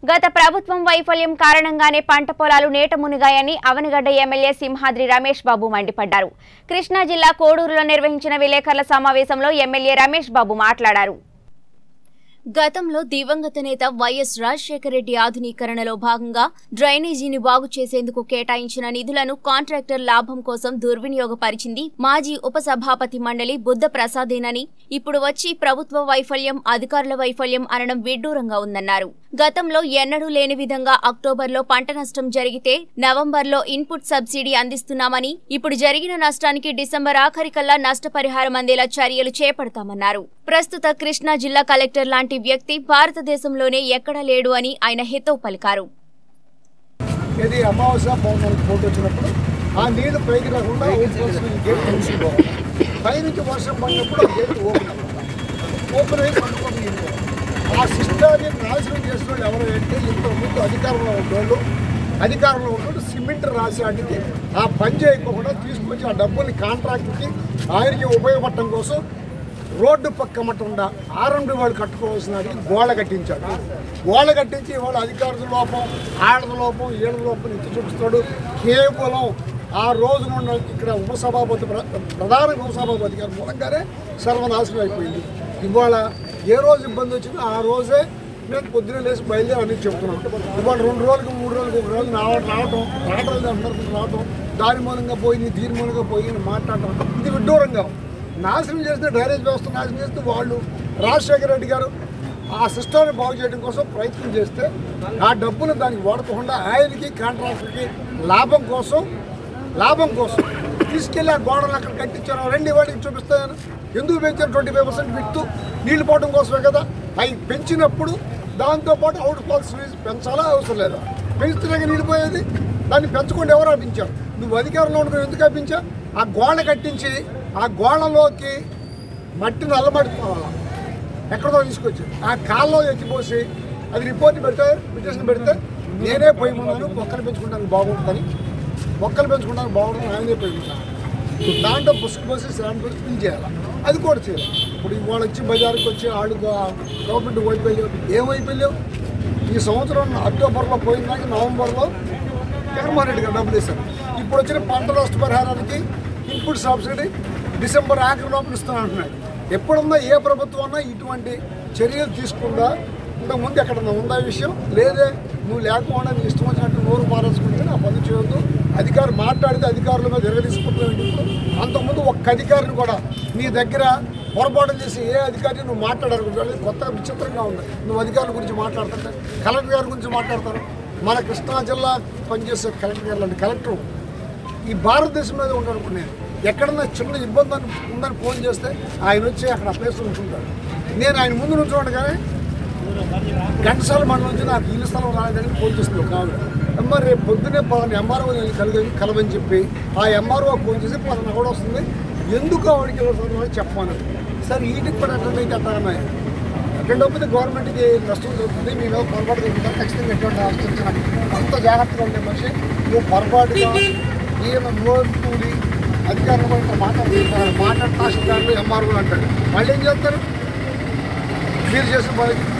గత ప్రభుత్వం వైఫల్యం కారణంగానే పంట పొలాలు నేట మునిగాయని అవనిగడ్డ ఎమ్మెల్యే సింహాద్రి రమేష్ బాబు మండిపడ్డారు కృష్ణా జిల్లా కోడూరులో నిర్వహించిన విలేకరుల సమావేశంలో ఎమ్మెల్యే రమేష్ బాబు మాట్లాడారు గతంలో దివంగత నేత వైఎస్ రాజశేఖర రెడ్డి ఆధునీకరణలో భాగంగా డ్రైనేజీని బాగు చేసేందుకు కేటాయించిన నిధులను కాంట్రాక్టర్ లాభం కోసం దుర్వినియోగపరిచింది మాజీ ఉపసభాపతి మండలి బుద్ధ ప్రసాదేనని ఇప్పుడు వచ్చి ప్రభుత్వ వైఫల్యం అధికారుల వైఫల్యం అనడం విడ్డూరంగా ఉందన్నారు గతంలో ఎన్నడూ లేని విధంగా అక్టోబర్లో పంట నష్టం జరిగితే నవంబర్లో ఇన్పుట్ సబ్సిడీ అందిస్తున్నామని ఇప్పుడు జరిగిన నష్టానికి డిసెంబర్ ఆఖరికల్లా నష్టపరిహారం అందేలా చర్యలు చేపడతామన్నారు ప్రస్తుత కృష్ణా జిల్లా కలెక్టర్ లాంటి వ్యక్తి భారతదేశంలోనే ఎక్కడా లేడు అని ఆయన హితవు పలికారు ఇది అమావాస్య పౌర్ణమికి పోటీ వచ్చినప్పుడు ఆ నీళ్లు పైకి రాకుండా ఓపెన్ ఈ గేట్ మూసుకోవాలి పైనుంచి వర్షం పడినప్పుడు ఆ గేట్ ఓపెన్ అవ్వాలి. ఓపెన్ అయ్యి పండుకొని నీళ్ళు పోవాలి. ఆ సిస్టాన్ని నాశనం చేసిన వాళ్ళు ఎవరు అంటే ఇంతకుముందు అధికారంలో ఉండేవాళ్ళు అధికారంలో ఉన్నప్పుడు సిమెంట్ రాసి వాటికి ఆ పని చేయకుండా తీసుకొచ్చి ఆ డబ్బుల్ని కాంట్రాక్ట్కి ఆయనకి ఉపయోగపడటం కోసం రోడ్డు పక్క మట్టకుండా ఆరండి వాళ్ళు కట్టుకోవాల్సిన వాడికి గోడ కట్టించాడు గోడ కట్టించి వాళ్ళ అధికారుల లోపం ఆడద లోపం ఏడద లోపం ఎత్తి చూపిస్తాడు కేవలం ఆ రోజు నుండి ఇక్కడ ఉపసభాపతి ప్ర- ప్రధాన ఉపసభాపతి గారి మూలంగానే సర్వనాశనం అయిపోయింది ఇవాళ ఏ రోజు ఇబ్బంది వచ్చిందో ఆ రోజే మేము పొద్దున లేచి బయలుదేరి అని చెప్తున్నాం ఇవాళ రెండు రోజులకు మూడు రోజులకు ఒక రోజు రావడం రావటం రావడం అందరికీ రావటం దాని మూలంగా పోయి దీని మూలంగా పోయి అని మాట్లాడటం ఇది విడ్డూరంగా ఉంది. నాశనం చేసిన డ్రైనేజ్ వ్యవస్థ నాశనం చేస్తే వాళ్ళు రాజశేఖర రెడ్డి గారు ఆ సిస్టాన్ని బాగు చేయడం కోసం ప్రయత్నం చేస్తే ఆ డబ్బులు దానికి వాడకుండా ఆయనకి కాంట్రాక్టర్కి లాభం కోసం లాభం కోసం తీసుకెళ్ళి ఆ గోడలు అక్కడ కట్టించారు రెండు వాడికి చూపిస్తాను ఎందుకు పెంచారు ట్వంటీ ఫైవ్ పర్సెంట్ విత్తు నీళ్లు పోవడం కోసమే కదా అవి పెంచినప్పుడు దాంతోపాటు అవుట్ ఫాల్స్ ఫీజు పెంచాలా అవసరం లేదా పెంచుతున్నాక నీళ్ళు పోయేది దాన్ని పెంచకుండా ఎవరు ఆపించారు నువ్వు అధికారంలో ఉండడం ఎందుకు ఆపించా ఆ గోడ కట్టించి ఆ గోడలోకి మట్టిని అల్లమట్టి పోవాలా ఎక్కడో తీసుకొచ్చి ఆ కాల్లో ఎత్తిపోసి అది రిపోర్ట్ పెడితే పిటిషన్ పెడితే నేనే పోయి ఉన్నాను మొక్కలు పెంచుకుంటాను బాగుంటుందని మొక్కలు పెంచుకుంటాను బాగుంటుంది ఆయనే పోయి ఉన్నాను దాంట్లో పుస్తకం పోసి శాండ్ పోసి ఫిల్ చేయాలి అది కూడా చేయాలి ఇప్పుడు ఇవాళ వచ్చి బజార్కి వచ్చి ఆడు గవర్నమెంట్ వైపోయావు ఏమైపోయావు ఈ సంవత్సరం అక్టోబర్లో పోయినాక నవంబర్లో జగన్మోహన్ రెడ్డి గారు డబ్బులు ఇస్తారు ఇప్పుడు వచ్చిన పంట నష్ట పరిహారానికి ఇన్పుట్ సబ్సిడీ డిసెంబర్ ఆఖరి లోపల ఇస్తాను అంటున్నాడు ఎప్పుడున్నా ఏ ప్రభుత్వం ఉన్నా ఇటువంటి చర్యలు తీసుకుందా ఇంతకుముందు ఎక్కడన్నా ఉందా ఈ విషయం లేదే నువ్వు లేకుండా నీ ఇష్టం వచ్చినట్టు నోరు పారేసుకుంటే నా పని చేయొద్దు అధికారి మాట్లాడితే అధికారుల మీద తిరగదీసుకుంటున్నావు అంతకుముందు ఒక్క అధికారిని కూడా నీ దగ్గర పొరపాటు చేసి ఏ అధికారి నువ్వు మాట్లాడారు కొత్తగా విచిత్రంగా ఉంది నువ్వు అధికారుల గురించి మాట్లాడుతుంటే కలెక్టర్ గారి గురించి మాట్లాడతారు మన కృష్ణా జిల్లా పనిచేసే కలెక్టర్ గారు లాంటి కలెక్టర్ ఈ భారతదేశం మీద ఉన్నాడు నేను ఎక్కడన్నా చిన్న ఇబ్బంది అని ఉందని ఫోన్ చేస్తే ఆయన వచ్చి అక్కడ ఆ ప్లేస్లో ఉంచుంటాడు నేను ఆయన ముందు నుంచోండి కానీ ఘంటసాల మండలం నుంచి నాకు ఇల్లు స్థలం రాలేదని ఫోన్ చేస్తుంది ఒక ఆవిడ అమ్మ రేపు పొద్దునే పలానా ఎంఆర్ఓ నేను కలిగి కలవని చెప్పి ఆ ఎంఆర్ఓ ఫోన్ చేసి పలానా కూడా వస్తుంది ఎందుకు ఆవిడకి ఇల్లు స్థలం అని చెప్పాను సరే వీటికి కూడా అట్లా అయితే అట్లా అన్నాయి రెండోపోతే గవర్నమెంట్కి నష్టం జరుగుతుంది మీ మీద పొరపాటు జరుగుతుంది ఖచ్చితంగా ఎటువంటి ఆలోచించాలి అంత జాగ్రత్తగా ఉండే మనిషి నువ్వు పొరపాటుగా ఈయన నోరు కూలి అధికారులు కూడా ఇట్లా మాట్లాడుతున్నారు మాట్లాడి తహసీల్దారులు ఎంఆర్ఓలు అంటాడు వాళ్ళు ఏం చేస్తారు మీరు చేసిన పనికి